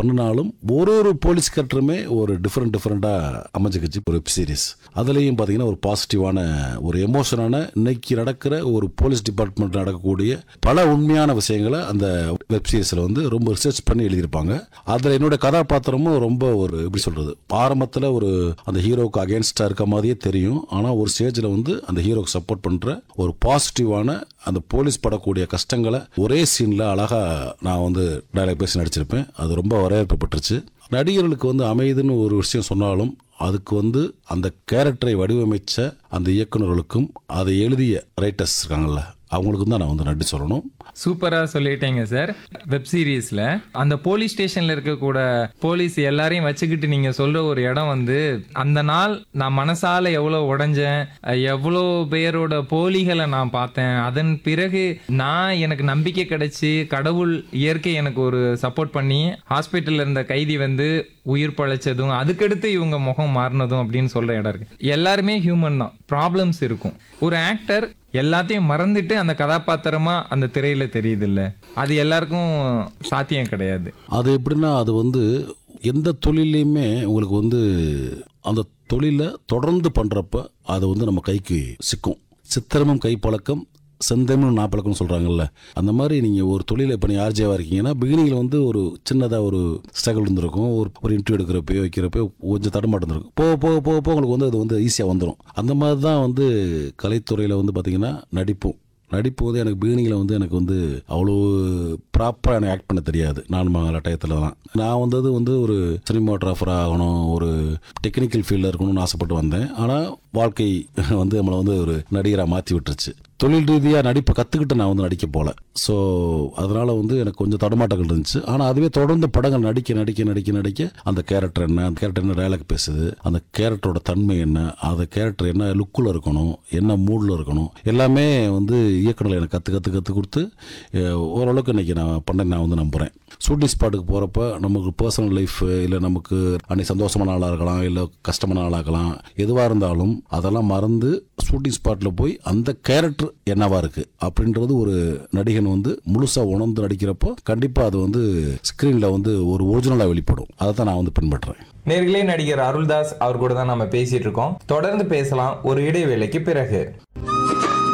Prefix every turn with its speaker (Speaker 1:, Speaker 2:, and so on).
Speaker 1: பண்ணினாலும் ஒரு ஒரு போலீஸ் கேரக்டருமே ஒரு டிஃப்ரெண்ட் டிஃப்ரெண்ட்டாக அமைஞ்சுக்கிச்சு ஒரு வெப் சீரிஸ் அதுலேயும் பார்த்தீங்கன்னா ஒரு பாசிட்டிவான ஒரு எமோஷனான இன்னைக்கு நடக்கிற ஒரு போலீஸ் டிபார்ட்மெண்ட் நடக்கக்கூடிய பல உண்மையான விஷயங்களை அந்த வெப் சீரிஸில் வந்து ரொம்ப ரிசர்ச் பண்ணி எழுதியிருப்பாங்க அதில் என்னோட கதாபாத்திரமும் ரொம்ப ஒரு எப்படி சொல்கிறது ஆரம்பத்தில் ஒரு அந்த ஹீரோவுக்கு அகேன்ஸ்டாக இருக்க மாதிரியே தெரியும் ஆனால் ஒரு ஸ்டேஜில் வந்து அந்த ஹீரோக்கு சப்போர்ட் பண்ணுற ஒரு பாசிட்டிவான அந்த போலீஸ் படக்கூடிய கஷ்டங்களை ஒரே சீனில் அழகாக நான் வந்து டைலாக் பேசி நடிச்சிருப்பேன் அது ரொம்ப வரவேற்பு பெற்றுச்சு நடிகர்களுக்கு வந்து அமைதுன்னு ஒரு விஷயம் சொன்னாலும் அதுக்கு வந்து அந்த கேரக்டரை வடிவமைச்ச அந்த இயக்குனர்களுக்கும் அதை எழுதிய ரைட்டர்ஸ் இருக்காங்கல்ல அவங்களுக்கும் தான் நான் வந்து நன்றி சொல்லணும்
Speaker 2: சூப்பரா சொல்லிட்டீங்க சார் வெப் சீரிஸ்ல அந்த போலீஸ் ஸ்டேஷன்ல இருக்கக்கூட போலீஸ் எல்லாரையும் வச்சுக்கிட்டு நீங்க சொல்ற ஒரு இடம் வந்து அந்த நாள் நான் மனசால எவ்வளவு உடைஞ்சேன் எவ்வளோ பேரோட போலிகளை நான் பார்த்தேன் அதன் பிறகு நான் எனக்கு நம்பிக்கை கிடைச்சி கடவுள் இயற்கை எனக்கு ஒரு சப்போர்ட் பண்ணி ஹாஸ்பிட்டல்ல இருந்த கைதி வந்து உயிர் பழைச்சதும் அதுக்கடுத்து இவங்க முகம் மாறினதும் அப்படின்னு சொல்ற இடம் இருக்கு எல்லாருமே ஹியூமன் தான் ப்ராப்ளம்ஸ் இருக்கும் ஒரு ஆக்டர் எல்லாத்தையும் மறந்துட்டு அந்த கதாபாத்திரமா அந்த திரையில தெரியுது இல்ல அது எல்லாருக்கும் சாத்தியம் கிடையாது
Speaker 1: அது எப்படின்னா அது வந்து எந்த தொழிலையுமே உங்களுக்கு வந்து அந்த தொழிலை தொடர்ந்து பண்ணுறப்ப அது வந்து நம்ம கைக்கு சிக்கும் சித்திரமும் கைப்பழக்கம் செந்தமிழும் நாப்பழக்கம்னு சொல்கிறாங்கல்ல அந்த மாதிரி நீங்கள் ஒரு தொழிலை இப்போ நீ ஆர்ஜேவாக இருக்கீங்கன்னா பிகினிங்கில் வந்து ஒரு சின்னதாக ஒரு ஸ்ட்ரகிள் இருந்திருக்கும் ஒரு ஒரு இன்டர்வியூ எடுக்கிறப்போ வைக்கிறப்போ கொஞ்சம் தடுமாட்டம் இருந்திருக்கும் போக போக போக போக உங்களுக்கு வந்து அது வந்து ஈஸியாக வந்துடும் அந்த மாதிரி தான் வந்து கலைத்துறையில் வந்து பார்த்திங்கன்னா நடிப்பும் நடிப்பு வந்து எனக்கு பிகினிங்கில் வந்து எனக்கு வந்து அவ்வளோ ப்ராப்பராக எனக்கு ஆக்ட் பண்ண தெரியாது நான் மகள டயத்தில் தான் நான் வந்தது வந்து ஒரு சினிமாட்ராஃபர் ஆகணும் ஒரு டெக்னிக்கல் ஃபீல்டில் இருக்கணும்னு ஆசைப்பட்டு வந்தேன் ஆனால் வாழ்க்கை வந்து நம்மளை வந்து ஒரு நடிகராக மாற்றி விட்டுருச்சு தொழில் ரீதியாக நடிப்பை கற்றுக்கிட்டு நான் வந்து நடிக்க போகல ஸோ அதனால் வந்து எனக்கு கொஞ்சம் தடுமாட்டங்கள் இருந்துச்சு ஆனால் அதுவே தொடர்ந்து படங்கள் நடிக்க நடிக்க நடிக்க நடிக்க அந்த கேரக்டர் என்ன அந்த கேரக்டர் என்ன டயலாக் பேசுது அந்த கேரக்டரோட தன்மை என்ன அந்த கேரக்டர் என்ன லுக்கில் இருக்கணும் என்ன மூடில் இருக்கணும் எல்லாமே வந்து இயக்குனர் எனக்கு கற்று கற்று கற்றுக் கொடுத்து அஹ், ஓரளவுக்கு இன்றைக்கி நான் பண்ண நான் வந்து நம்புகிறேன் ஷூட்டிங் ஸ்பாட்டுக்கு போகிறப்ப நமக்கு பர்சனல் லைஃப் இல்லை நமக்கு அன்னைக்கு சந்தோஷமான ஆளாக இருக்கலாம் இல்லை கஷ்டமான ஆளாக இருக்கலாம் எதுவாக இருந்தாலும் அதெல்லாம் மறந்து ஷூட்டிங் ஸ்பாட்டில் போய் அந்த கேரக்டர் என்னவா இருக்கு அப்படின்றது ஒரு நடிகன் வந்து முழுசாக உணர்ந்து நடிக்கிறப்போ கண்டிப்பாக அது வந்து ஸ்க்ரீனில் வந்து ஒரு ஒரிஜினலாக வெளிப்படும் அதை தான் நான் வந்து பின்பற்றுறேன்
Speaker 2: நேர்களே நடிகர் அருள்தாஸ் அவர் கூட தான் நம்ம பேசிட்டு இருக்கோம் தொடர்ந்து பேசலாம் ஒரு இடைவேளைக்கு பிறகு